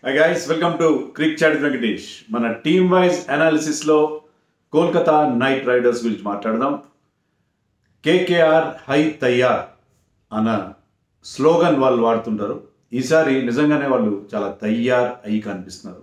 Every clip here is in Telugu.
guys welcome to Crick Chat Venkatesh మన టీమ్ వైజ్ అనాలిసిస్లో కోల్కతా నైట్ రైడర్స్ గురించి మాట్లాడదాం కేకేఆర్ హై తయ్యార్ అన్న స్లోగన్ వాళ్ళు వాడుతుంటారు ఈసారి నిజంగానే వాళ్ళు చాలా తయ్యార్ అయి కనిపిస్తున్నారు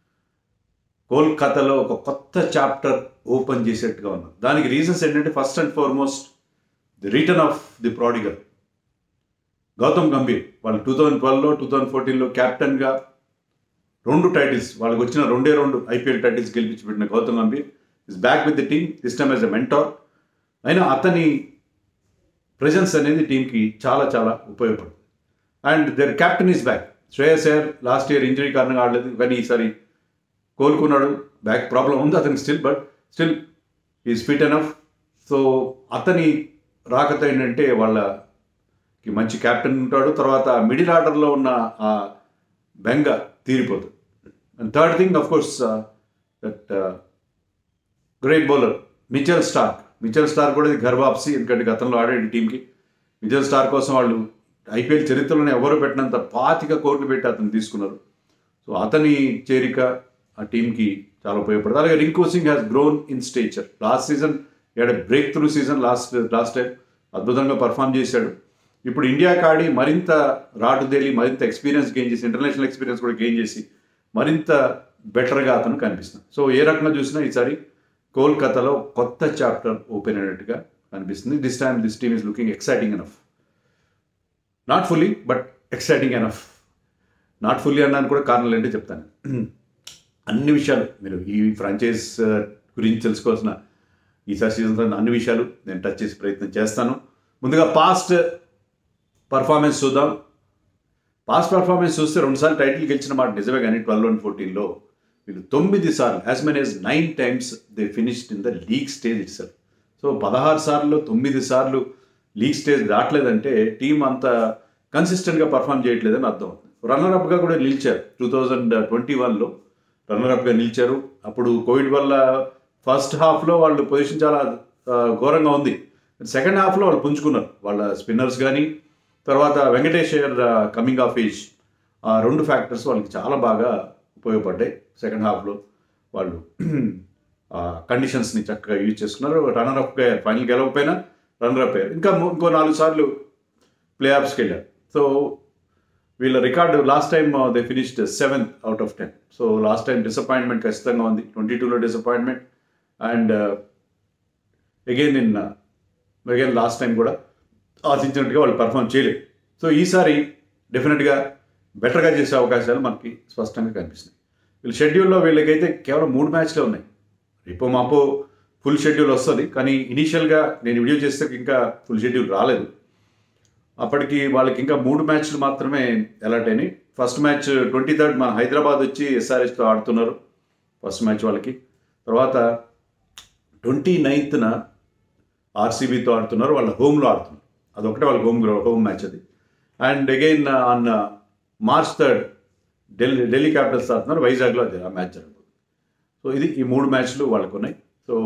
కోల్కతాలో ఒక కొత్త చాప్టర్ ఓపెన్ చేసేట్టుగా ఉన్నారు దానికి రీజన్స్ ఏంటంటే first and foremost the return of the prodigal Gautam Gambhir వాళ్ళు టూ థౌజండ్ ట్వెల్వ్లో టూ థౌజండ్ ఫోర్టీన్లో క్యాప్టెన్గా రెండు టైటిల్స్ వాళ్ళకి వచ్చిన రెండే రెండు ఐపీఎల్ టైటిల్స్ గెలిపించి పెట్టిన Gautam Gambhir is back with the team this time as a mentor అయినా అతని ప్రెజెన్స్ అనేది టీంకి చాలా చాలా ఉపయోగపడుతుంది and the captain is back Shreyas Iyer last year injury కారణంగా ఆడలేదు కానీ ఈసారి కోలుకున్నాడు బ్యాక్ ప్రాబ్లం ఉంది అతనికి still but still is fit enough so అతని రాకతో ఏంటంటే వాళ్ళకి మంచి క్యాప్టెన్ ఉంటాడు తర్వాత మిడిల్ ఆర్డర్లో ఉన్న ఆ బెంగ తీరిపోతుంది and third thing of course that great bowler Mitchell Starc Mitchell Starc కూడా ఇది గర్వాప్సి ఎందుకంటే గతంలో ఆడే టీంకి మిచెల్ స్టార్ కోసం వాళ్ళు ఐపీఎల్ చరిత్రలోనే ఎవరు పెట్టినంత పాతిక కోట్లు పెట్టి అతను తీసుకున్నారు సో అతని చేరిక ఆ టీంకి చాలా ఉపయోగపడుతుంది అలాగే Rinku Singh has grown in stature last season a breakthrough season last last time అద్భుతంగా పర్ఫామ్ చేశాడు ఇప్పుడు ఇండియాకి ఆడి మరింత రాటుదేలి మరింత ఎక్స్పీరియన్స్ గెయిన్ చేసి ఇంటర్నేషనల్ ఎక్స్పీరియన్స్ కూడా గెయిన్ చేసి మరింత బెటర్గా అతను కనిపిస్తుంది సో ఏ రకంగా చూసినా ఈసారి కోల్కతాలో కొత్త చాప్టర్ ఓపెన్ అయినట్టుగా కనిపిస్తుంది this time this team is looking exciting enough not fully but exciting enough not fully అన్నాను కూడా కారణాలు ఏంటో చెప్తాను అన్ని విషయాలు మీరు ఈ ఫ్రాంచైజ్ గురించి తెలుసుకోవాల్సిన ఈసారి సీజన్ అన్ని విషయాలు నేను టచ్ చేసే ప్రయత్నం చేస్తాను ముందుగా పాస్ట్ పర్ఫార్మెన్స్ చూద్దాం పాస్ట్ పర్ఫార్మెన్స్ చూస్తే రెండుసార్లు టైటిల్ గెలిచిన మాట నిజమే కానీ ట్వెల్వ్ అండ్ ఫోర్టీన్లో వీళ్ళు తొమ్మిది సార్లు as many as nine times they finished in the league stage itself so పదహారు సార్లు తొమ్మిది సార్లు లీగ్ స్టేజ్ దాటలేదంటే టీం అంత కన్సిస్టెంట్గా పర్ఫామ్ చేయట్లేదని అర్థం రన్నర్ అప్గా కూడా నిలిచారు టూ థౌజండ్ ట్వంటీ వన్లో రన్నర్ అప్గా నిలిచారు అప్పుడు కోవిడ్ వల్ల ఫస్ట్ హాఫ్లో వాళ్ళు పొజిషన్ చాలా ఘోరంగా ఉంది సెకండ్ హాఫ్లో వాళ్ళు పుంజుకున్నారు వాళ్ళ స్పిన్నర్స్ కానీ తర్వాత వెంకటేశ్వర్ కమింగ్ ఆఫ్ ఏజ్ ఆ రెండు ఫ్యాక్టర్స్ వాళ్ళకి చాలా బాగా ఉపయోగపడ్డాయి సెకండ్ హాఫ్లో వాళ్ళు కండిషన్స్ని చక్కగా యూజ్ చేసుకున్నారు రన్నర్ అప్ ఫైనల్ గెలవకపోయినా రన్నర్ అప్ అయ్యారు ఇంకా ఇంకో నాలుగు సార్లు ప్లే ఆఫ్స్కి వెళ్ళారు సో వీళ్ళ record last time they finished seventh out of ten so last time disappointment ఖచ్చితంగా ఉంది ట్వంటీ టూలో disappointment and again in again last time కూడా ఆశించినట్టుగా వాళ్ళు పర్ఫామ్ చేయలేదు సో ఈసారి డెఫినెట్గా బెటర్గా చేసే అవకాశాలు మనకి స్పష్టంగా కనిపిస్తున్నాయి వీళ్ళ షెడ్యూల్లో వీళ్ళకైతే కేవలం మూడు మ్యాచ్లే ఉన్నాయి రేపో మాపో ఫుల్ షెడ్యూల్ వస్తుంది కానీ ఇనీషియల్గా నేను వీడియో చేస్తే ఇంకా ఫుల్ షెడ్యూల్ రాలేదు అప్పటికి వాళ్ళకి ఇంకా మూడు మ్యాచ్లు మాత్రమే అలాట్ అయినాయి ఫస్ట్ మ్యాచ్ ట్వంటీ థర్డ్ మన హైదరాబాద్ వచ్చి ఎస్ఆర్ఎస్తో ఆడుతున్నారు ఫస్ట్ మ్యాచ్ వాళ్ళకి తర్వాత ట్వంటీ నైన్త్న ఆర్సీబీతో ఆడుతున్నారు వాళ్ళ హోమ్లో ఆడుతున్నారు అదొకటే వాళ్ళ హోమ్ హోమ్ మ్యాచ్ అది and again on March third Delhi Delhi Capitals ఆడుతున్నారు వైజాగ్లో అది ఆ మ్యాచ్ జరగబోతుంది సో ఇది ఈ మూడు మ్యాచ్లు వాళ్ళకు ఉన్నాయి సో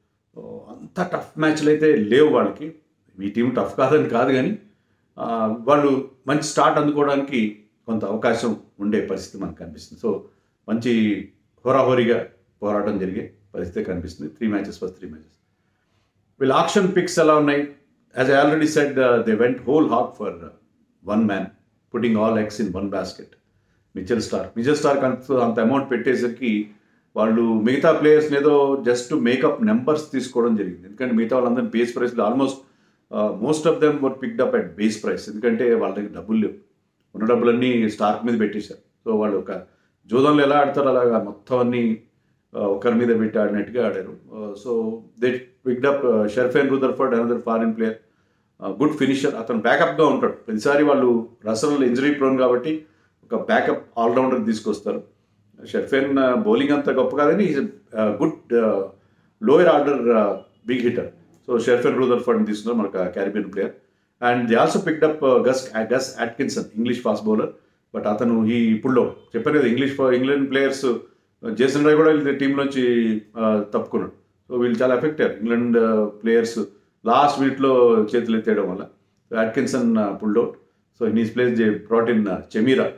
అంత టఫ్ మ్యాచ్లు అయితే లేవు వాళ్ళకి ఈ టీం టఫ్ కాదని కాదు కానీ వాళ్ళు మంచి స్టార్ట్ అందుకోవడానికి కొంత అవకాశం ఉండే పరిస్థితి మనకు కనిపిస్తుంది సో మంచి హోరాహోరీగా పోరాటం జరిగే పరిస్థితి కనిపిస్తుంది three matches first three matches వీళ్ళ ఆప్షన్ పిక్స్ ఎలా ఉన్నాయి as I already said they went whole hog for one man putting all eggs in one basket Mitchell Starc Mitchell Starc అంత అంత అమౌంట్ పెట్టేసరికి వాళ్ళు మిగతా ప్లేయర్స్ని ఏదో జస్ట్ మేకప్ నెంబర్స్ తీసుకోవడం జరిగింది ఎందుకంటే మిగతా వాళ్ళందరినీ బేస్ ప్రైస్లో almost most of them were picked up at base price ఎందుకంటే వాళ్ళ దగ్గర డబ్బులు లేవు ఉన్న డబ్బులన్నీ స్టార్క్ మీద పెట్టేశారు సో వాళ్ళు ఒక జూదంలో ఎలా ఆడతారో అలాగా మొత్తం అన్ని ఒకరి మీద పెట్టి ఆడినట్టుగా ఆడారు so they picked up Sherfane Rutherford another foreign player good finisher అతను బ్యాకప్గా ఉంటాడు ప్రతిసారి వాళ్ళు రసల్ ఇంజరీ ప్రోన్ కాబట్టి ఒక బ్యాకప్ ఆల్రౌండర్ తీసుకొస్తారు షర్ఫెన్ బౌలింగ్ అంత గొప్ప కాదని good lower order big hitter so Sherfane Rutherford తీసుకున్నారు మనకు Caribbean player and they also picked up Gus Gus Atkinson English fast bowler but అతను ఈ ఇప్పుడులో చెప్పాను కదా English England players Jason Roy కూడా వీళ్ళ టీంలోంచి తప్పుకున్నాడు సో వీళ్ళు చాలా ఎఫెక్ట్ అయ్యారు ఇంగ్లాండ్ ప్లేయర్స్ లాస్ట్ మినిట్లో చేతులు ఎత్తేయడం వల్ల Atkinson pulled out so in his place they brought in Chameera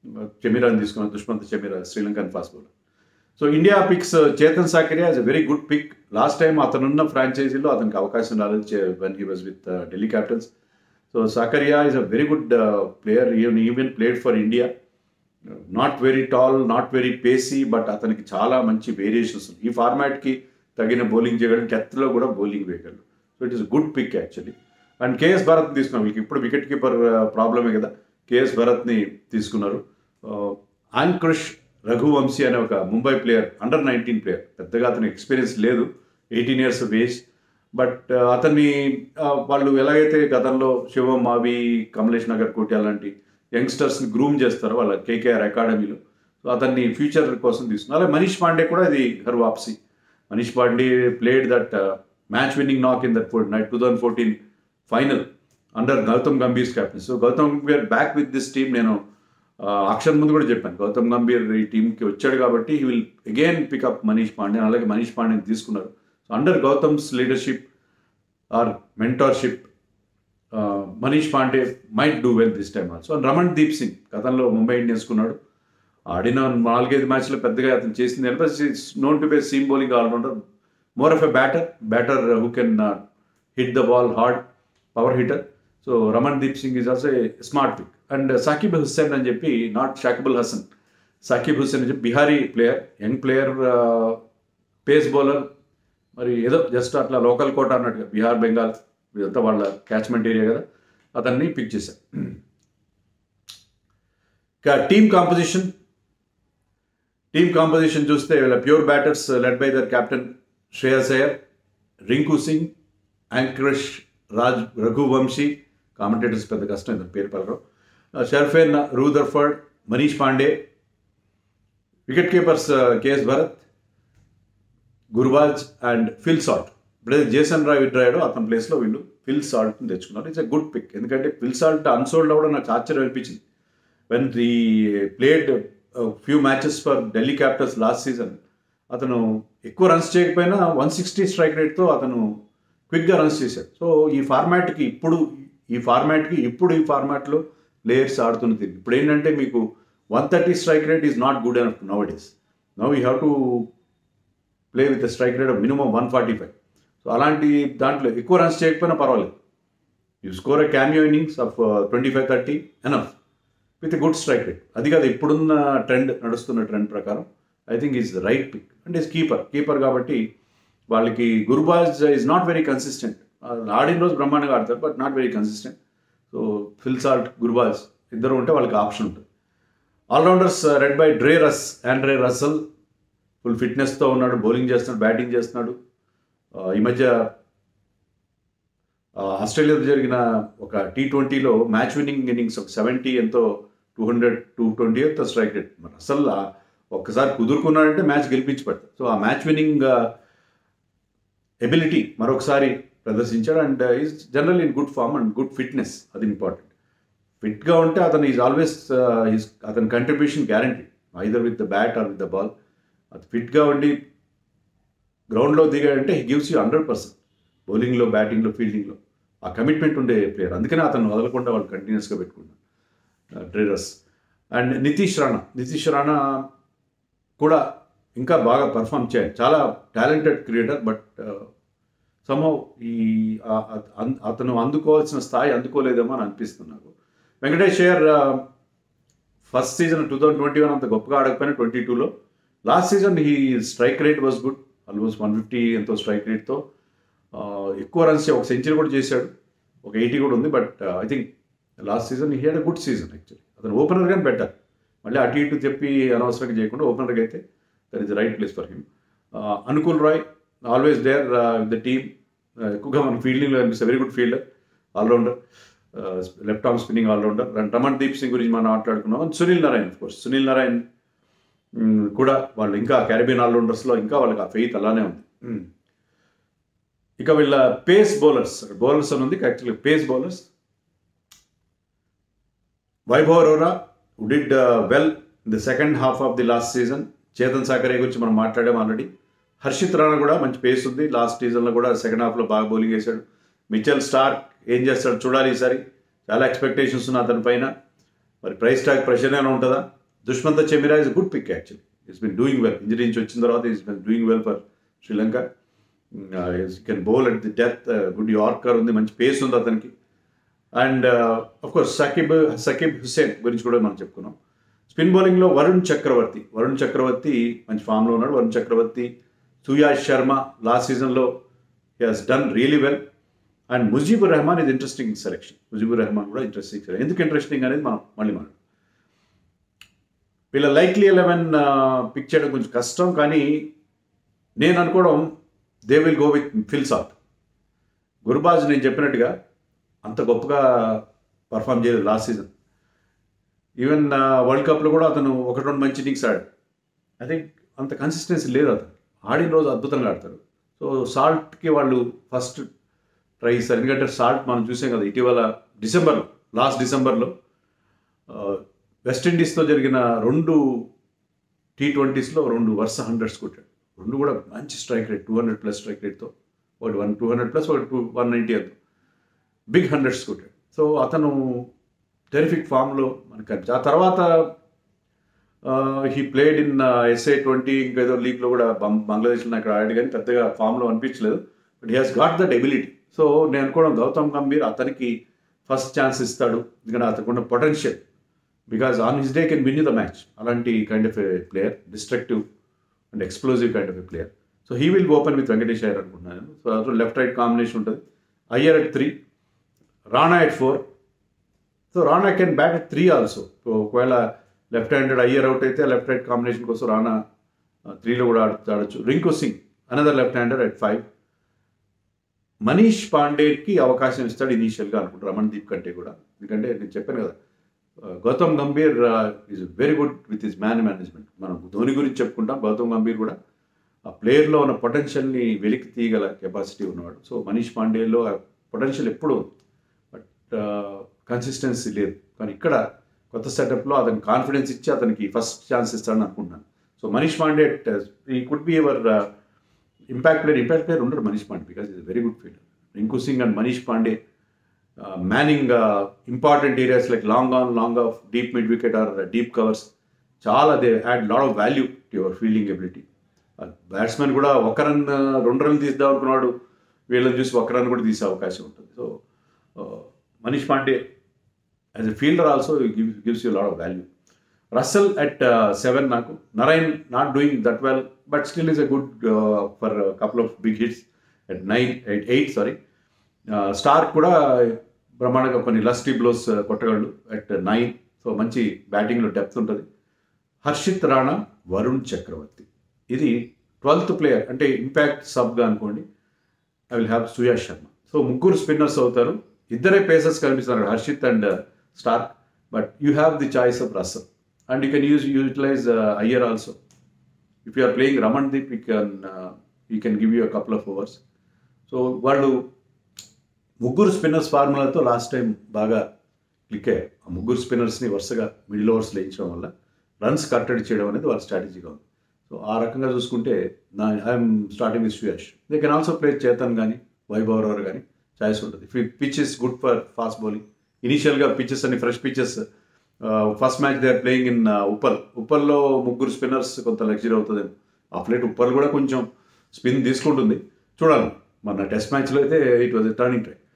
చెమిరాని తీసుకున్నారు Dushmantha Chameera Sri Lankan fast bowler so India picks Chetan Sakariya is a very good pick last time అతనున్న ఫ్రాంచైజీలో అతనికి అవకాశం రాలేదు when he was with Delhi Capitals so Sakariya is a very good player even even played for India not very tall not very pacy but అతనికి చాలా మంచి వేరియేషన్స్ ఈ ఫార్మాట్కి తగిన బౌలింగ్ చేయగలడు డెత్లో కూడా బౌలింగ్ వేయగలడు so it is good pick actually and KS Bharat తీసుకున్నాం వీళ్ళకి ఇప్పుడు వికెట్ కీపర్ ప్రాబ్లమే కదా కేఎస్ భరత్ని తీసుకున్నారు ఆంక్రిష్ రఘువంశీ అనే ఒక Mumbai player under nineteen player పెద్దగా అతనికి ఎక్స్పీరియన్స్ లేదు eighteen years of age but అతన్ని వాళ్ళు ఎలాగైతే గతంలో శివం మావి కమలేష్ నగర్ కోటి అలాంటి యంగ్స్టర్స్ని గ్రూమ్ చేస్తారో వాళ్ళ కేకేఆర్ అకాడమీలో సో అతన్ని ఫ్యూచర్ కోసం తీసుకున్నారు అలాగే మనీష్ పాండే కూడా ఇది హర్ వాప్సీ Manish Pandey played that match winning knock in that four night two thousand fourteen final under Gautam Gambhir captain so Gautam Gambhir back with this team నేను అక్షర్ ముందు కూడా చెప్పాను గౌతమ్ గంభీర్ ఈ టీంకి వచ్చాడు కాబట్టి he will again pick up Manish Pandey అలాగే మనీష్ పాండేని తీసుకున్నారు so under Gautam's leadership or mentorship Manish Pandey might do well this time also and Ramandeep Singh గతంలో ముంబై ఇండియన్స్ కున్నాడు ఆడిన నాలుగైదు మ్యాచ్లో పెద్దగా అతను చేసింది known to be seam bowling allrounder more of a batter batter who can hit the ball hard power hitter so Ramandeep Singh is also smart pick and Sakib Hussain అని చెప్పి నాట్ షాకిబుల్ హసన్ సాకిబ్ హుస్సేన్ అని చెప్పి Bihari player young player pace bowler మరి ఏదో జస్ట్ అట్లా లోకల్ కోట అన్నట్టుగా బీహార్ బెంగాల్ ఇదంతా వాళ్ళ క్యాచ్మెంట్ ఏరియా కదా అతన్ని పిక్ చేశారు ఇక టీమ్ కాంపోజిషన్ టీమ్ కాంపోజిషన్ చూస్తే వీళ్ళ pure batters led by the captain Shreyas Iyer Rinku Singh Angkrish Raj Raghuvanshi commentators పెద్ద కష్టం ఇతని పేరు పలరు Sherfane Rutherford Manish Pandey wicket keepers KS Bharat Gurbaz and Phil Salt ఇప్పుడు జేసన్ రాయ్ విడ్రాయడో అతని ప్లేస్లో వీళ్ళు ఫిల్ సాల్ట్ని తెచ్చుకున్నారు ఇట్స్ ఎ గుడ్ పిక్ ఎందుకంటే ఫిల్ సాల్ట్ అన్సోల్డ్ అవ్వడం నాకు ఆశ్చర్యం అనిపించింది when he played few matches for Delhi Capitals last season అతను ఎక్కువ రన్స్ చేయకపోయినా వన్ సిక్స్టీ స్ట్రైక్ రేట్తో అతను క్విక్గా రన్స్ చేశాడు సో ఈ ఫార్మాట్కి ఇప్పుడు ఈ ఫార్మాట్కి ఇప్పుడు ఈ ఫార్మాట్లో ప్లేయర్స్ ఆడుతున్న తిరిగి ఇప్పుడు ఏంటంటే మీకు one thirty strike rate is not good enough nowadays now you have to play with strike rate of minimum one forty five so అలాంటి దాంట్లో ఎక్కువ రన్స్ చేయకపోయినా పర్వాలేదు you score a cameo innings of twenty five thirty enough with good strike rate అది కాదు ఇప్పుడున్న ట్రెండ్ నడుస్తున్న ట్రెండ్ ప్రకారం I think is the right pick అంటే ఈజ్ కీపర్ కీపర్ కాబట్టి వాళ్ళకి Gurbaz is not very consistent ఆడిన రోజు బ్రహ్మాండంగా ఆడతారు but not very consistent so Phil Salt Gurbaz ఇద్దరు ఉంటే వాళ్ళకి ఆప్షన్ ఉంటుంది allrounders led by Dre Russ Andre Russell full ఫిట్నెస్తో ఉన్నాడు బౌలింగ్ చేస్తున్నాడు బ్యాటింగ్ చేస్తున్నాడు ఈ మధ్య ఆస్ట్రేలియాతో జరిగిన ఒక టీ ట్వంటీలో మ్యాచ్ విన్నింగ్ ఇన్నింగ్స్ ఒక సెవెంటీ ఎంతో టూ హండ్రెడ్ టూ ట్వంటీ ఎంతో స్ట్రైక్ రేట్ మరి అసలు ఒక్కసారి కుదురుకున్నాడంటే మ్యాచ్ గెలిపించి పెడతారు సో ఆ మ్యాచ్ విన్నింగ్ ఎబిలిటీ మరొకసారి ప్రదర్శించాడు and is general in good form and good fitness అది ఇంపార్టెంట్ ఫిట్గా ఉంటే అతను ఈజ్ ఆల్వేస్ ఈజ్ అతని contribution guarantee either with the bat or with the ball అది ఫిట్గా ఉండి గ్రౌండ్లో దిగాడంటే he gives you hundred percent బౌలింగ్లో బ్యాటింగ్లో ఫీల్డింగ్లో ఆ కమిట్మెంట్ ఉండే ప్లేయర్ అందుకనే అతను వదలకుండా వాళ్ళు కంటిన్యూస్గా పెట్టుకున్నారు ట్రేడర్స్ అండ్ నితీష్ రాణా నితీష్ రాణా కూడా ఇంకా బాగా పర్ఫామ్ చేయాలి చాలా టాలెంటెడ్ క్రియేటర్ బట్ సమ్హౌ ఈ అతను అందుకోవాల్సిన స్థాయి అందుకోలేదేమో అని అనిపిస్తుంది నాకు Venkatesh Iyer first season two thousand twenty one అంత గొప్పగా ఆడకపోయినా ట్వంటీ టూలో లాస్ట్ సీజన్ ఈ strike rate was good almost one fifty ఎంతో స్ట్రైక్ రేట్తో ఎక్కువ రన్స్ ఒక సెంచరీ కూడా చేశాడు ఒక ఎయిటీ కూడా ఉంది but I think last season he had a good season actually అతను ఓపెనర్ కానీ బెటర్ మళ్ళీ అటు ఇటు చెప్పి అనవసరంగా చేయకుండా ఓపెనర్గా అయితే that is the right place for him Anukul Roy always there with the team ఎక్కువగా మన ఫీల్డింగ్లో అనిపిస్తే very good fielder allrounder left arm spinning allrounder and Ramandeep Singh గురించి మనం మాట్లాడుకున్నాం Sunil Narine of course Sunil Narine కూడా వాళ్ళు ఇంకా క్యారిబియన్ ఆల్రౌండర్స్లో ఇంకా వాళ్ళకి ఆ ఫెయిత్ అలానే ఉంది ఇక వీళ్ళ పేస్ బౌలర్స్ బౌలర్స్ అని ఉంది actually pace bowlers Vaibhav Arora did well the second half of the last season Chetan Sakariya గురించి మనం మాట్లాడాం ఆల్రెడీ హర్షిత్ రాణా కూడా మంచి పేస్ ఉంది లాస్ట్ సీజన్లో కూడా సెకండ్ హాఫ్లో బాగా బౌలింగ్ వేశాడు మిచెల్ స్టార్ ఏం చేస్తాడు చూడాలి ఈసారి చాలా ఎక్స్పెక్టేషన్స్ ఉన్నాయి అతని పైన మరి ప్రైస్ ట్యాగ్ ప్రెషర్ ఏమైనా ఉంటుందా Dushmantha Chameera is good pick actually is been doing well injury నుంచి వచ్చిన తర్వాత is been doing well for Sri Lanka can bowl at the death good yorker ఉంది మంచి పేస్ ఉంది అతనికి and of course Sakib Sakib Hussain గురించి కూడా మనం చెప్పుకున్నాం స్పిన్ బౌలింగ్లో వరుణ్ చక్రవర్తి వరుణ్ చక్రవర్తి మంచి ఫామ్లో ఉన్నాడు వరుణ్ చక్రవర్తి సుయాష్ శర్మ లాస్ట్ సీజన్లో he has done really well and Mujeebur Rahman ఇది ఇంట్రెస్టింగ్ సెలెక్షన్ ముజీబుర్ రెహమాన్ కూడా ఇంట్రెస్టింగ్ సెలెక్షన్ ఎందుకు ఇంట్రెస్టింగ్ అనేది మనం మళ్ళీ మనం వీళ్ళ లైక్లీ ఎలెవెన్ పిక్ చేయడం కొంచెం కష్టం కానీ నేను అనుకోవడం they will go with Phil Salt Gurbaz నేను చెప్పినట్టుగా అంత గొప్పగా పర్ఫామ్ చేయలేదు లాస్ట్ సీజన్ ఈవెన్ వరల్డ్ కప్లో కూడా అతను ఒకటి రెండు మంచి ఇన్నింగ్స్ ఆడాడు ఐ థింక్ అంత కన్సిస్టెన్సీ లేదు అతను ఆడిన రోజు అద్భుతంగా ఆడతారు సో సాల్ట్కి వాళ్ళు ఫస్ట్ ట్రై ఇస్తారు ఎందుకంటే సాల్ట్ మనం చూసాం కదా ఇటీవల డిసెంబర్లో లాస్ట్ డిసెంబర్లో వెస్టిండీస్తో జరిగిన రెండు టీ ట్వంటీస్లో రెండు వరుస హండ్రెడ్స్ కొట్టాడు రెండు కూడా మంచి strike rate two hundred plus strike రేట్తో ఒకటి వన్ టూ హండ్రెడ్ ప్లస్ ఒకటి టూ వన్ నైంటీ అంత బిగ్ హండ్రెడ్స్ కొట్టాడు సో అతను టెరిఫిక్ ఫామ్లో మనకి కనిపించి ఆ తర్వాత he played in SA twenty ఇంకేదో లీగ్లో కూడా బం- బంగ్లాదేశ్లో నాకు ఆడాడు కానీ పెద్దగా ఫామ్లో అనిపించలేదు but he has got that ability so నేను అనుకోవడం గౌతమ్ గంభీర్ అతనికి ఫస్ట్ ఛాన్స్ ఇస్తాడు ఎందుకంటే అతనుకున్న potential because on his day can win the match అలాంటి kind of a player destructive and explosive kind of a player so he will open with Venkatesh Iyer అనుకుంటున్నాను సో లెఫ్ట్ రైట్ కాంబినేషన్ ఉంటుంది Iyer at three Rana at four so Rana can bat at three also so ఒకవేళ లెఫ్ట్ హ్యాండెడ్ అయ్యర్ అవుట్ అయితే లెఫ్ట్ రైట్ కాంబినేషన్ కోసం రాణా త్రీలో కూడా ఆడు ఆడచ్చు Rinku Singh another left hander at five Manish పాండేకి అవకాశం ఇస్తాడు ఇనీషియల్గా అనుకుంటారు రమణ్దీప్ కంటే కూడా ఎందుకంటే నేను చెప్పాను కదా ఆ, Gautam Gambhir is very good with his man management మనం ధోని గురించి చెప్పుకుంటాం గౌతమ్ గంభీర్ కూడా ఆ ప్లేయర్లో ఉన్న పొటెన్షియల్ని వెలికి తీయగల కెపాసిటీ ఉన్నవాడు సో మనీష్ పాండేలో ఆ పొటెన్షియల్ ఎప్పుడూ ఉంది బట్ కన్సిస్టెన్సీ లేదు కానీ ఇక్కడ కొత్త సెటప్లో అతనికి కాన్ఫిడెన్స్ ఇచ్చి అతనికి ఫస్ట్ ఛాన్స్ ఇస్తాడని అనుకుంటున్నాను so Manish Pandey he could be ever impact player impact player ఉండరు Manish Pandey because is very good fielder Rinku Singh and Manish Pandey manning important areas like long on long off deep mid wicket or deep covers చాలా they had lot of value to your fielding ability batsmen కూడా ఒక రన్ రెండు రన్లు తీద్దాం అనుకున్నాడు వీళ్ళని చూసి ఒక రన్ కూడా తీసే అవకాశం ఉంటుంది so Manish Pandey as a fielder also gives you lot of value Russell at seven నాకు Narine not doing that well but still is a good for couple of big hits at nine eight eight sorry Starc కూడా బ్రహ్మాండంగా కొన్ని లస్టీ బ్లోస్ కొట్టగలడు అట్ నైన్ సో మంచి బ్యాటింగ్లో డెప్త్ ఉంటుంది హర్షిత్ రాణా వరుణ్ చక్రవర్తి ఇది ట్వెల్త్ ప్లేయర్ అంటే ఇంపాక్ట్ సబ్గా అనుకోండి I will have Suyash Sharma so ముగ్గురు స్పిన్నర్స్ అవుతారు ఇద్దరే పేసర్స్ కనిపిస్తున్నారు Harshit and Starc but you have the choice of Russell and you can use utilize Iyer also if you are playing Ramandeep you can you can give you a couple of overs so వాళ్ళు ముగ్గురు స్పిన్నర్స్ ఫార్ములాతో లాస్ట్ టైం బాగా క్లిక్ అయ్యారు ఆ ముగ్గురు స్పిన్నర్స్ని వరుసగా మిడిల్ ఓవర్స్లో వేయించడం వల్ల రన్స్ కట్టడి చేయడం అనేది వాళ్ళ స్ట్రాటజీగా ఉంది సో ఆ రకంగా చూసుకుంటే నా I'm starting with Suyash they can also play Chetan కానీ వైభవ్ ఎవరు కానీ ఛాయిస్ ఉంటుంది if pitch is good for fast bowling ఇనీషియల్గా పిచెస్ అన్ని fresh pitches first match they are playing in Uppal ఉప్పల్లో ముగ్గురు స్పిన్నర్స్ కొంత లగ్జరీ అవుతుంది ఆ ప్లేట్ ఉప్పల్ కూడా కొంచెం స్పిన్ తీసుకుంటుంది చూడాలి మన టెస్ట్ మ్యాచ్లో అయితే it was a turning try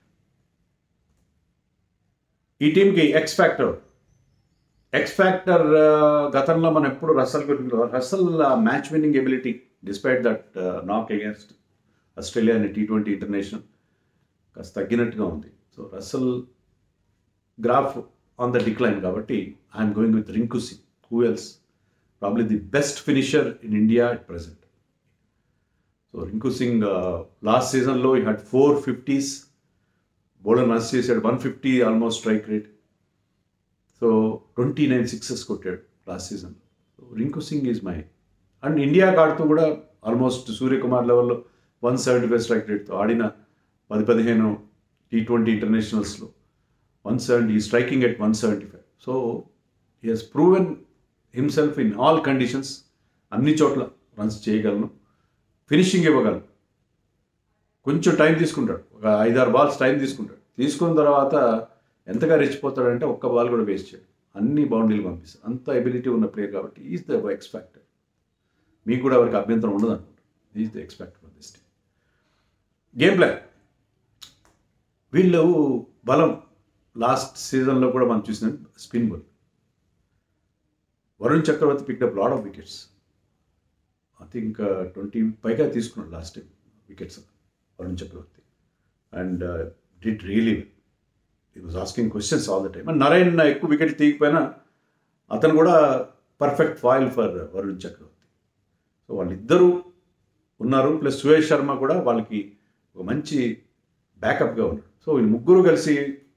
ఈ టీంకి ఎక్స్ ఫ్యాక్టర్ ఎక్స్ ఫ్యాక్టర్ గతంలో మనం ఎప్పుడు రసల్ గురించి Russell match winning ability despite that knock against Australia అనే టీ ట్వంటీ ఇంటర్నేషనల్ కాస్త తగ్గినట్టుగా ఉంది so Russell graph on the decline కాబట్టి I'm going with Rinku Singh who else probably the best finisher in India at present so Rinku Singh last సీజన్లో he had four fifties bowler runs చేశాడు one fifty almost strike rate so twenty nine sixes కొట్టాడు last season so Rinku Singh is my and ఇండియాకి ఆడుతూ కూడా ఆల్మోస్ట్ సూర్యకుమార్ లెవెల్లో వన్ సెవెంటీ ఫైవ్ స్ట్రైక్ రేట్తో ఆడిన పది పదిహేను టీ ట్వంటీ ఇంటర్నేషనల్స్లో one seventy striking at one seventy five so he he's proven himself in all conditions అన్ని చోట్ల రన్స్ చేయగలను ఫినిషింగ్ ఇవ్వగలను కొంచెం టైం తీసుకుంటాడు ఒక ఐదారు బాల్స్ టైం తీసుకుంటాడు తీసుకున్న తర్వాత ఎంతగా రెచ్చిపోతాడంటే ఒక్క బాల్ కూడా వేస్ట్ చేయడు అన్ని బౌండరీలు పంపిస్తారు అంత ఎబిలిటీ ఉన్న ప్లేయర్ కాబట్టి ఈజ్ ద ఎక్స్ ఫ్యాక్టర్ మీకు కూడా ఎవరికి అభ్యంతరం ఉండదు అనుకుంటా is the X factor this team game plan వీళ్ళు బలం లాస్ట్ సీజన్లో కూడా మనం చూసిన spin ball Varun Chakravarthy picked up lot of wickets I think twenty పైగా తీసుకున్నాడు last time wickets Varun Chakravarthy and did really well he was asking questions all the time and Narine ఎక్కువ వికెట్ తీయకపోయినా అతను కూడా perfect foil for Varun Chakravarthy so వాళ్ళిద్దరూ ఉన్నారు ప్లస్ సుయేష్ శర్మ కూడా వాళ్ళకి ఒక మంచి బ్యాకప్గా ఉన్నాడు సో వీళ్ళు ముగ్గురు కలిసి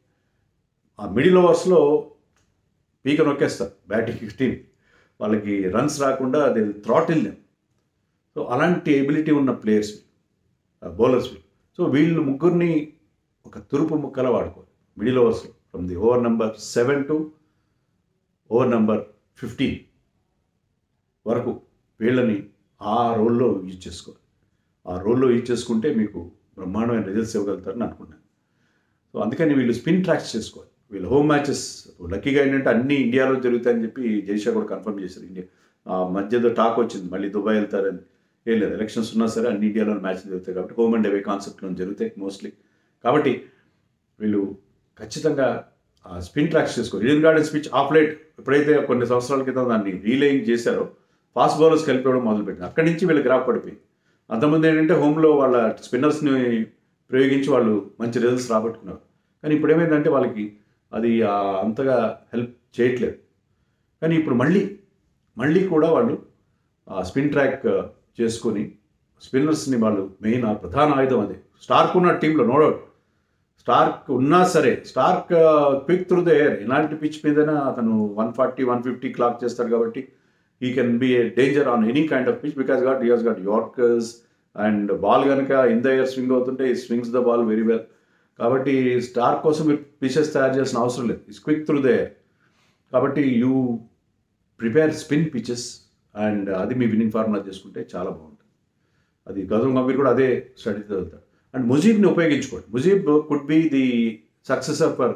ఆ మిడిల్ ఓవర్స్లో పీక నొక్కేస్తారు బ్యాటింగ్ టీం వాళ్ళకి రన్స్ రాకుండా అది థ్రాటిల్ సో అలాంటి ఎబిలిటీ ఉన్న ప్లేయర్స్ బౌలర్స్ సో వీళ్ళు ముగ్గురిని ఒక తురుపు ముక్కల వాడుకోవాలి మిడిల్ ఓవర్స్లో from the over number seven to over number fifteen వరకు వీళ్ళని ఆ రోల్లో యూజ్ చేసుకోవాలి ఆ రోల్లో యూజ్ చేసుకుంటే మీకు బ్రహ్మాండమైన రిజల్ట్స్ ఇవ్వగలుగుతారని అనుకున్నాను సో అందుకని వీళ్ళు స్పిన్ ట్రాక్స్ చేసుకోవాలి వీళ్ళు హోమ్ మ్యాచెస్ లక్కీగా ఏంటంటే అన్ని ఇండియాలో జరుగుతాయని చెప్పి జైషా కూడా కన్ఫర్మ్ చేశారు ఇండియా ఆ మధ్యలో టాక్ వచ్చింది మళ్ళీ దుబాయ్ వెళ్తారని ఏం లేదు ఎలక్షన్స్ ఉన్నా సరే అన్ని ఇండియాలో మ్యాచ్ జరుగుతాయి కాబట్టి హోమ్ అండ్ అవే కాన్సెప్ట్లో జరుగుతాయి మోస్ట్లీ కాబట్టి వీళ్ళు ఖచ్చితంగా ఆ స్పిన్ ట్రాక్స్ చేసుకోవాలి Eden Garden pitch of light ఎప్పుడైతే కొన్ని సంవత్సరాల క్రితం దాన్ని రీలేయింగ్ చేశారో ఫాస్ట్ బౌలర్స్ కలిపేయడం మొదలుపెట్టింది అక్కడి నుంచి వీళ్ళు గ్రాఫ్ పడిపోయింది అంతకుముందు ఏంటంటే హోమ్లో వాళ్ళ స్పిన్నర్స్ని ప్రయోగించి వాళ్ళు మంచి రిజల్ట్స్ రాబట్టుకున్నారు కానీ ఇప్పుడు ఏమైందంటే వాళ్ళకి అది ఆ అంతగా హెల్ప్ చేయట్లేదు కానీ ఇప్పుడు మళ్ళీ మళ్ళీ కూడా వాళ్ళు ఆ స్పిన్ ట్రాక్ చేసుకొని స్పిన్నర్స్ని వాళ్ళు మెయిన్ ఆ ప్రధాన ఆయుధం అదే స్టార్క్ ఉన్న టీంలో నో డౌట్ స్టార్క్ ఉన్నా సరే Starc quick through the air ఇలాంటి పిచ్ మీదైనా అతను one forty one fifty clock చేస్తాడు కాబట్టి he can be a danger on any kind of pitch because got has got yorkers and ball కనుక ఇన్ ద ఎయిర్ స్వింగ్ అవుతుంటే he swings the ball very well కాబట్టి స్టార్ కోసం మీరు పిచెస్ తయారు చేసిన అవసరం లేదు it's quick through the air కాబట్టి you prepare spin pitches and అది మీ విన్నింగ్ ఫార్ములా చేసుకుంటే చాలా బాగుంటుంది అది గౌతమ్ గంభీర్ కూడా అదే స్టడీ చదువుతాడు అండ్ ముజీబ్ని ఉపయోగించుకోండి Mujeeb could be the successor for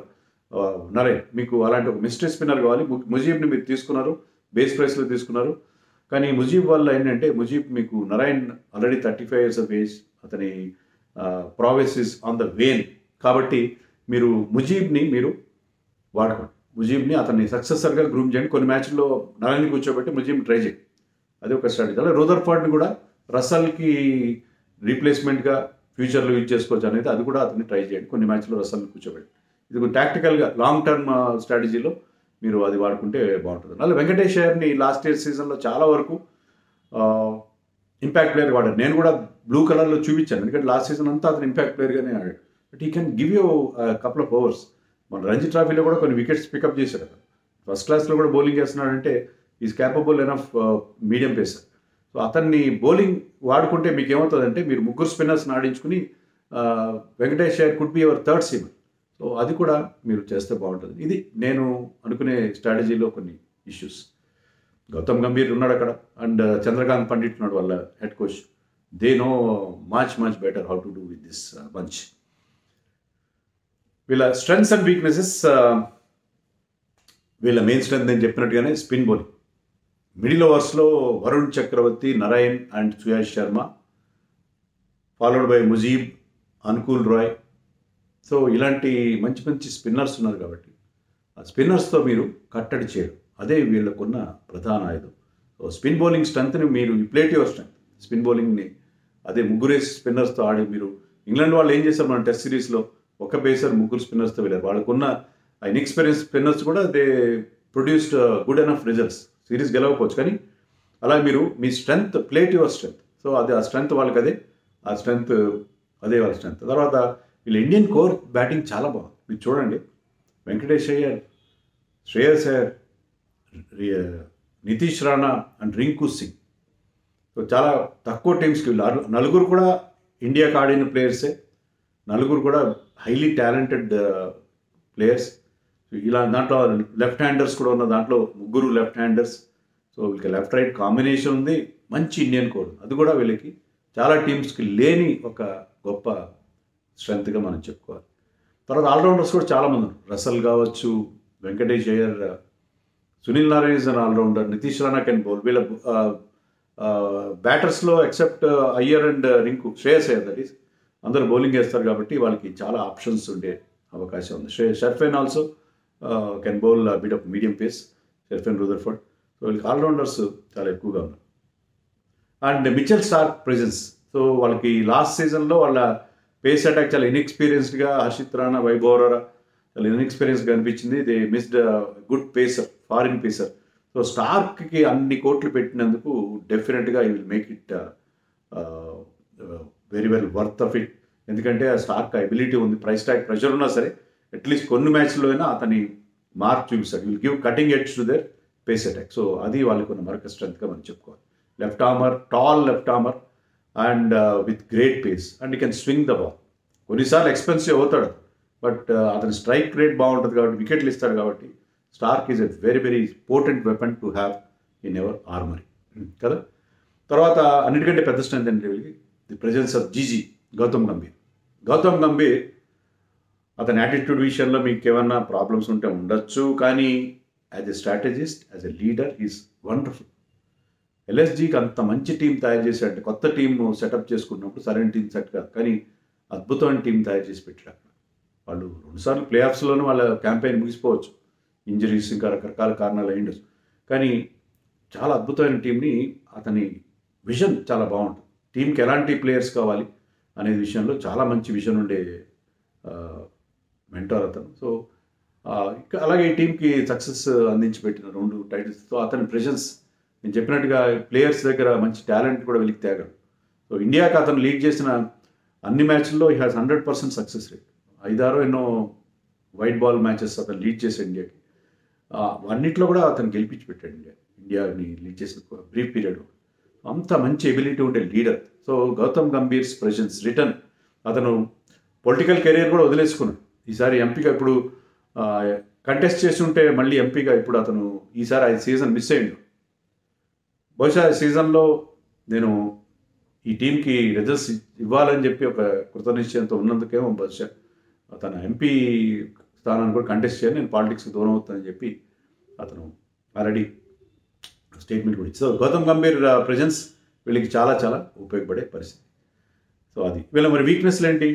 Narine మీకు అలాంటి ఒక మిస్టరీ స్పిన్నర్ కావాలి ము- ముజీబ్ని మీరు తీసుకున్నారు బేస్ ప్రైస్లో తీసుకున్నారు కానీ ముజీబ్ వల్ల ఏంటంటే ముజీబ్ మీకు Narine already thirty five years of age అతని prowess is on the wane కాబట్టి మీరు ముజీబ్ని మీరు వాడుకోండి ముజీబ్ని అతన్ని సక్సెసర్గా గ్రూమ్ చేయండి కొన్ని మ్యాచ్ల్లో నరాయణ్ని కూర్చోబెట్టి ముజీబ్ని ట్రై చేయండి అది ఒక స్ట్రాటజీ అలాగే రూదర్ ఫార్డ్ని కూడా రసల్కి రీప్లేస్మెంట్గా ఫ్యూచర్లో యూజ్ చేసుకోవచ్చు అనేది అది కూడా అతన్ని ట్రై చేయండి కొన్ని మ్యాచ్లో రసల్ని కూర్చోబెట్టి ఇది కొంచెం టాక్టికల్గా లాంగ్ టర్మ్ స్ట్రాటజీలో మీరు అది వాడుకుంటే బాగుంటుంది అలాగే వెంకటేష్ అయ్యర్ని లాస్ట్ ఇయర్ సీజన్లో చాలా వరకు ఇంపాక్ట్ ప్లేయర్ వాడారు నేను కూడా బ్లూ కలర్లో చూపించాను ఎందుకంటే లాస్ట్ సీజన్ అంతా అతను ఇంపాక్ట్ ప్లేయర్గానే ఆడాడు but he can give you couple of overs మన రంజీ ట్రాఫీలో కూడా కొన్ని వికెట్స్ పికప్ చేశాడు అతను ఫస్ట్ క్లాస్లో కూడా బౌలింగ్ చేస్తున్నాడంటే is capable enough medium pacer so అతన్ని బౌలింగ్ వాడుకుంటే మీకు ఏమవుతుందంటే మీరు ముగ్గురు స్పిన్నర్స్ని ఆడించుకుని Venkatesh Iyer could be your third seamer so అది కూడా మీరు చేస్తే బాగుంటుంది ఇది నేను అనుకునే స్ట్రాటజీలో కొన్ని ఇష్యూస్ గౌతమ్ గంభీర్ ఉన్నాడు అక్కడ అండ్ చంద్రకాంత్ పండిట్ ఉన్నాడు వాళ్ళ head coach they know much much better how to do with this bunch వీళ్ళ స్ట్రెంగ్స్ అండ్ వీక్నెసెస్ వీళ్ళ మెయిన్ స్ట్రెంత్ నేను చెప్పినట్టుగానే స్పిన్ బౌలింగ్ మిడిల్ ఓవర్స్లో Varun Chakravarthy Narine and Suyash Sharma followed by Mujeeb Anukul Roy so ఇలాంటి మంచి మంచి స్పిన్నర్స్ ఉన్నారు కాబట్టి ఆ స్పిన్నర్స్తో మీరు కట్టడి చేయడం అదే వీళ్ళకున్న ప్రధాన ఆయుధం సో స్పిన్ బౌలింగ్ స్ట్రెంత్ని మీరు ప్లేట్ యువర్ స్ట్రెంత్ స్పిన్ బౌలింగ్ని అదే ముగ్గురే స్పిన్నర్స్తో ఆడి మీరు ఇంగ్లాండ్ వాళ్ళు ఏం చేశారు మన టెస్ట్ సిరీస్లో ఒక పేసర్ ముగ్గురు స్పిన్నర్స్తో వెళ్ళారు వాళ్ళకున్న ఇన్ఎక్స్పీరియన్స్ స్పిన్నర్స్ కూడా they produced good enough results series గెలవకపోవచ్చు కానీ అలా మీరు మీ strength play to your strength so అది ఆ స్ట్రెంగ్త్ వాళ్ళకి అదే ఆ స్ట్రెంగ్త్ అదే వాళ్ళ స్ట్రెంగ్త్ తర్వాత వీళ్ళ ఇండియన్ కోర్ బ్యాటింగ్ చాలా బాగుంది మీరు చూడండి వెంకటేష్ అయ్యర్ శ్రేయస్ అయ్యర్ రి- నితీష్ రాణా అండ్ రింకు సింగ్ సో చాలా తక్కువ టీమ్స్కి వీళ్ళు ఆరు- నలుగురు కూడా ఇండియాకి ఆడిన ప్లేయర్సే నలుగురు కూడా హైలీ టాలెంటెడ్ ప్లేయర్స్ ఇలా దాంట్లో లెఫ్ట్ హ్యాండర్స్ కూడా ఉన్న దాంట్లో ముగ్గురు లెఫ్ట్ హ్యాండర్స్ సో వీళ్ళకి లెఫ్ట్ రైట్ కాంబినేషన్ ఉంది మంచి ఇండియన్ కోడ్ అది కూడా వీళ్ళకి చాలా టీమ్స్కి లేని ఒక గొప్ప స్ట్రెంగ్త్గా మనం చెప్పుకోవాలి తర్వాత ఆల్రౌండర్స్ కూడా చాలామంది ఉన్నారు రసల్ కావచ్చు Venkatesh Iyer Sunil Narine is an allrounder Nitish Rana can bowl వీళ్ళ బ్యాటర్స్లో except Iyer and Rinku Shreyas Iyer that is అందరూ బౌలింగ్ వేస్తారు కాబట్టి వాళ్ళకి చాలా ఆప్షన్స్ ఉండే అవకాశం ఉంది శ్రే Sherfane also can bowl bit of medium pace Sherfane Rutherford so వీళ్ళకి ఆల్రౌండర్స్ చాలా ఎక్కువగా ఉన్నారు and Mitchell Starc presence so వాళ్ళకి లాస్ట్ సీజన్లో వాళ్ళ పేస్ అటాక్ చాలా ఇన్ఎక్స్పీరియన్స్డ్గా హర్షిత్ రాణా వైభవరా చాలా ఇన్ఎక్స్పీరియన్స్గా అనిపించింది they missed good pacer foreign pacer so స్టార్క్కి అన్ని కోట్లు పెట్టినందుకు డెఫినెట్గా I will make it very well worth of it ఎందుకంటే ఆ స్టార్క్ ఎబిలిటీ ఉంది ప్రైస్ ట్యాగ్ ప్రెషర్ ఉన్నా సరే అట్లీస్ట్ కొన్ని మ్యాచ్లో అయినా అతని మార్క్ చూపిస్తాడు will give cutting edge to their pace attack so అది వాళ్ళకు ఉన్న మరొక స్ట్రెంత్గా మనం చెప్పుకోవాలి left armer tall left armer and with great pace and you can swing the ball కొన్నిసార్లు ఎక్స్పెన్సివ్ అవుతాడు బట్ అతని స్ట్రైక్ రేట్ బాగుంటుంది కాబట్టి వికెట్లు ఇస్తాడు కాబట్టి Starc is a very very important weapon to have in ever armoury కదా తర్వాత అన్నిటికంటే పెద్ద స్ట్రెంత్ అంటే వీళ్ళకి the presence of GG Gautam Gambhir Gautam Gambhir అతని యాటిట్యూడ్ విషయంలో మీకు ఏమన్నా ప్రాబ్లమ్స్ ఉంటే ఉండొచ్చు కానీ as a strategist as a leader is wonderful ఎల్ఎస్జీకి అంత మంచి టీం తయారు చేశాడంటే కొత్త టీం సెటప్ చేసుకున్నప్పుడు సరైన టీం సెట్ కాదు కానీ అద్భుతమైన టీం తయారు చేసి పెట్టాడు అక్కడ వాళ్ళు రెండుసార్లు ప్లే ఆఫ్స్లోనూ వాళ్ళ క్యాంపెయిన్ ముగిసిపోవచ్చు ఇంజరీస్ ఇంకా రకరకాల కారణాలు అయ్యిండొచ్చు కానీ చాలా అద్భుతమైన టీంని అతని విజన్ చాలా బాగుంటుంది టీంకి ఎలాంటి ప్లేయర్స్ కావాలి అనే విషయంలో చాలా మంచి విజన్ ఉండే మెంటర్ అతను సో ఇంకా అలాగే ఈ టీంకి సక్సెస్ అందించి పెట్టిన రెండు టైటిల్స్తో అతని ప్రెజెన్స్ నేను చెప్పినట్టుగా ప్లేయర్స్ దగ్గర మంచి టాలెంట్ కూడా వెలికి తేగలడు సో ఇండియాకి అతను లీడ్ చేసిన అన్ని మ్యాచ్ల్లో ఈ has hundred percent success rate ఐదారో ఎన్నో వైట్ బాల్ మ్యాచెస్ అతను లీడ్ చేశాడు ఇండియాకి అన్నిట్లో కూడా అతను గెలిపించి పెట్టాడు ఇండియా ఇండియాని లీడ్ చేసిన బ్రీఫ్ పీరియడ్ అంత మంచి ఎబిలిటీ ఉండే leader so Gautam Gambhir's presence return అతను పొలిటికల్ కెరీర్ కూడా వదిలేసుకున్నాడు ఈసారి ఎంపీగా ఇప్పుడు కంటెస్ట్ చేసి ఉంటే మళ్ళీ ఎంపీగా ఇప్పుడు అతను ఈసారి ఐదు సీజన్ మిస్ అయ్యిండు బహుశా సీజన్లో నేను ఈ టీంకి రిజల్ట్స్ ఇవ్వాలని చెప్పి ఒక కృతనిశ్చయంతో ఉన్నందుకేమో బహుశా తన ఎంపీ స్థానాన్ని కూడా కంటెస్ట్ చేయాలి నేను పాలిటిక్స్కి దూరం అవుతానని చెప్పి అతను ఆల్రెడీ స్టేట్మెంట్ కూడా ఇచ్చి సో గౌతమ్ గంభీర్ ప్రజెన్స్ వీళ్ళకి చాలా చాలా ఉపయోగపడే పరిస్థితి సో అది వీళ్ళ మరి వీక్నెస్లు ఏంటి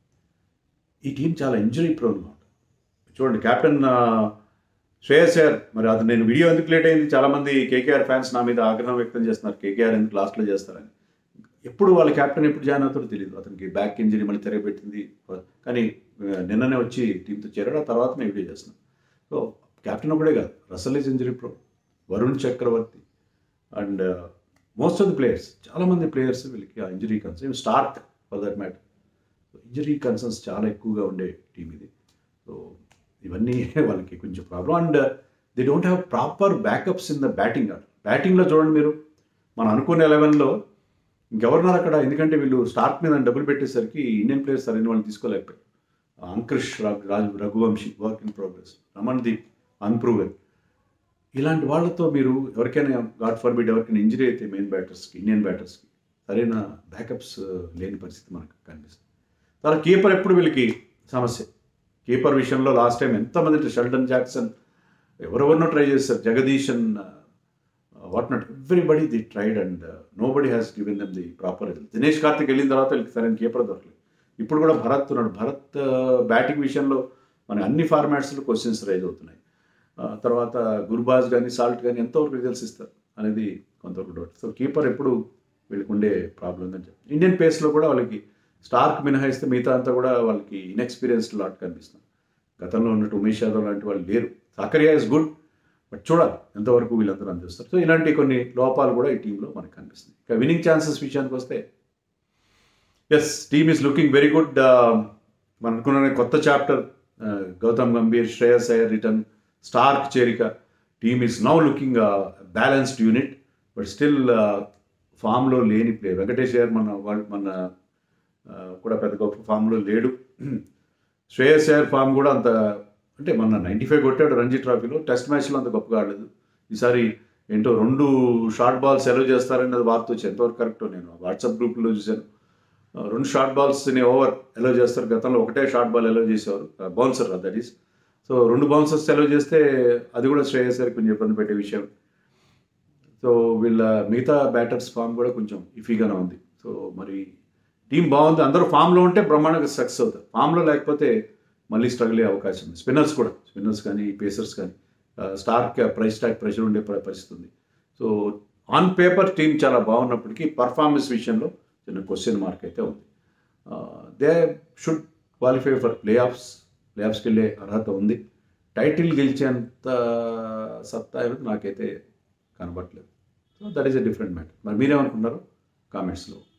ఈ టీం చాలా ఇంజరీ ప్రోన్గా ఉంటుంది చూడండి కెప్టెన్ శ్రేయస్ అయ్యర్ మరి అది నేను వీడియో ఎందుకు లేట్ అయింది చాలామంది కేకేఆర్ ఫ్యాన్స్ నా మీద ఆగ్రహం వ్యక్తం చేస్తున్నారు కేకేఆర్ ఎందుకు లాస్ట్లో చేస్తారని ఎప్పుడు వాళ్ళ కెప్టెన్ ఎప్పుడు జాయిన్ అవుతారో తెలియదు అతనికి బ్యాక్ ఇంజరీ మళ్ళీ తిరగబెట్టింది కానీ నిన్ననే వచ్చి టీంతో చేరాడు ఆ తర్వాత నేను వీడియో చేస్తున్నాను సో కెప్టెన్ ఒకటే కాదు Russell is injury prone Varun Chakravarthy and most of the players చాలామంది ప్లేయర్స్ వీళ్ళకి ఆ injury concern Starc for that matter injury concerns చాలా ఎక్కువగా ఉండే టీం ఇది సో ఇవన్నీ వాళ్ళకి కొంచెం problem and they don't have proper backups in the batting order బ్యాటింగ్లో చూడండి మీరు మనం అనుకునే లెవెల్లో ఇంకెవరున్నారు అక్కడ ఎందుకంటే వీళ్ళు స్టార్క్ మీద డబ్బులు పెట్టేసరికి ఇండియన్ ప్లేయర్స్ సరైన వాళ్ళు తీసుకోలేకపోయారు Ankush Raju Raghuvanshi work in progress Ramandeep unproven ఇలాంటి వాళ్ళతో మీరు ఎవరికైనా గాడ్ ఫర్ బిడ్ ఎవరికైనా ఇంజరీ అయితే మెయిన్ బ్యాటర్స్కి ఇండియన్ బ్యాటర్స్కి సరైన బ్యాకప్స్ లేని పరిస్థితి మనకు కనిపిస్తుంది తర్వాత కీపర్ ఎప్పుడు వీళ్ళకి సమస్య కీపర్ విషయంలో లాస్ట్ టైం ఎంతమంది షెల్టన్ జాక్సన్ ఎవరెవరినో ట్రై చేస్తారు Jagadeesan what not everybody the tried and nobody has given them the proper result Dinesh Karthik వెళ్ళిన తర్వాత వీళ్ళకి సరైన కీపర్ దొరకలేదు ఇప్పుడు కూడా భరత్ ఉన్నాడు భరత్ బ్యాటింగ్ విషయంలో మన అన్ని ఫార్మాట్స్లో క్వశ్చన్స్ రైజ్ అవుతున్నాయి తర్వాత గుర్బాజ్ కానీ సాల్ట్ కానీ ఎంతవరకు రిజల్ట్స్ ఇస్తారు అనేది కొంతవరకు డౌట్ సో కీపర్ ఎప్పుడు వీళ్ళకి ఉండే ప్రాబ్లం ఉందని చెప్పి ఇండియన్ పేస్లో కూడా వాళ్ళకి స్టార్క్ మినహాయిస్తే మిగతా అంతా కూడా వాళ్ళకి ఇన్ఎక్స్పీరియన్స్డ్ లాట్ కనిపిస్తుంది గతంలో ఉన్నట్టు ఉమేష్ యాదవ్ లాంటి వాళ్ళు లేరు సాకరియా ఇస్ గుడ్ బట్ చూడాలి ఎంతవరకు వీళ్ళందరూ అందిస్తారు సో ఇలాంటి కొన్ని లోపాలు కూడా ఈ టీంలో మనకు కనిపిస్తుంది ఇక విన్నింగ్ ఛాన్సెస్ విషయానికి వస్తే as team is looking very good మనం అనుకున్న కొత్త chapter Gautam Gambhir Shreyas Iyer return Starc చేరిక team is now looking balanced unit but still ఫామ్లో లేని ప్లేయర్ వెంకటేష్ అయ్యర్ మన వాళ్ళు మన కూడా పెద్ద గొప్ప ఫామ్లో లేడు శ్రేయస్ అయ్యర్ ఫామ్ కూడా అంత అంటే మన నైంటీ ఫైవ్ కొట్టాడు రంజీ ట్రాఫీలో టెస్ట్ మ్యాచ్లో అంత గొప్పగా ఆడలేదు ఈసారి ఏంటో రెండు షార్ట్ బాల్స్ ఎలో చేస్తారనేది వార్త వచ్చి ఎంతవరకు కరెక్టో నేను వాట్సాప్ గ్రూప్లో చూశాను రెండు షార్ట్ బాల్స్ని ఓవర్ ఎలో చేస్తారు గతంలో ఒకటే షార్ట్ బాల్ ఎలో చేసేవారు బౌన్సర్ దట్ ఈస్ సో రెండు బౌన్సర్స్ సెలవు చేస్తే అది కూడా శ్రేయస్ గారికి కొంచెం ఇబ్బంది పెట్టే విషయం సో వీళ్ళ మిగతా బ్యాటర్స్ ఫామ్ కూడా కొంచెం ఇఫీగానే ఉంది సో మరి టీం బాగుంది అందరూ ఫామ్లో ఉంటే బ్రహ్మాండంగా సక్సెస్ అవుతారు ఫామ్లో లేకపోతే మళ్ళీ స్ట్రగుల్ అయ్యే అవకాశం ఉంది స్పిన్నర్స్ కూడా స్పిన్నర్స్ కానీ పేసర్స్ కానీ స్టార్ ప్రైస్ ట్యాగ్ ప్రెషర్ ఉండే ప- పరిస్థితి ఉంది సో ఆన్ పేపర్ టీం చాలా బాగున్నప్పటికీ పర్ఫార్మెన్స్ విషయంలో చిన్న క్వశ్చన్ మార్క్ అయితే ఉంది they should qualify for playoffs ప్లే ఆఫ్స్కి వెళ్ళే అర్హత ఉంది టైటిల్ గెలిచేంత సత్తా ఏమిటి నాకైతే కనబట్లేదు so that is a different matter మరి మీరేమనుకున్నారు కామెంట్స్లో